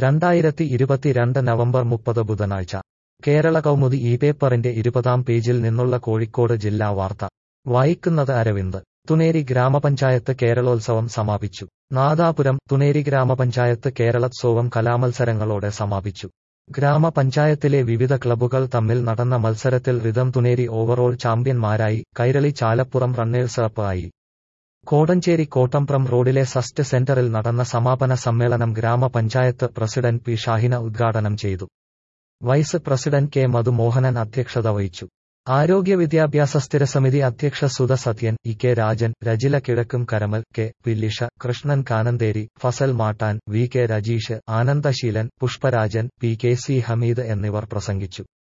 രണ്ടായിരത്തി ഇരുപത്തിരണ്ട് നവംബർ മുപ്പത് ബുധനാഴ്ച കേരള കൗമുദി ഈ പേപ്പറിന്റെ ഇരുപതാം പേജിൽ നിന്നുള്ള കോഴിക്കോട് ജില്ലാ വാർത്ത വായിക്കുന്നത് അരവിന്ദ് തുണേരി ഗ്രാമപഞ്ചായത്ത് കേരളോത്സവം സമാപിച്ചു നാദാപുരം തുണേരി ഗ്രാമപഞ്ചായത്ത് കേരളോത്സവം കലാമത്സരങ്ങളോടെ സമാപിച്ചു ഗ്രാമപഞ്ചായത്തിലെ വിവിധ ക്ലബ്ബുകൾ തമ്മിൽ നടന്ന മത്സരത്തിൽ റിതം തുണേരി ഓവറോൾ ചാമ്പ്യന്മാരായി കൈരളി ചാലപ്പുറം റണ്ണേഴ്സ് അപ്പ് ആയി കോടഞ്ചേരി കോട്ടംപ്രം റോഡിലെ സസ്റ്റ് സെന്ററിൽ നടന്ന സമാപന സമ്മേളനം ഗ്രാമപഞ്ചായത്ത് പ്രസിഡന്റ് പി ഷാഹിന ഉദ്ഘാടനം ചെയ്തു വൈസ് പ്രസിഡന്റ് കെ മധുമോഹനൻ അധ്യക്ഷത വഹിച്ചു ആരോഗ്യ വിദ്യാഭ്യാസ സ്ഥിരസമിതി അധ്യക്ഷ സുധ സത്യൻ ഇ കെ രാജൻ രജില കിഴക്കും Karamal K Pillisha Krishnan Kanantheri Fazal Mattan V K Rajeesh Anandasheelan Pushparajan P K C Hameed എന്നിവർ പ്രസംഗിച്ചു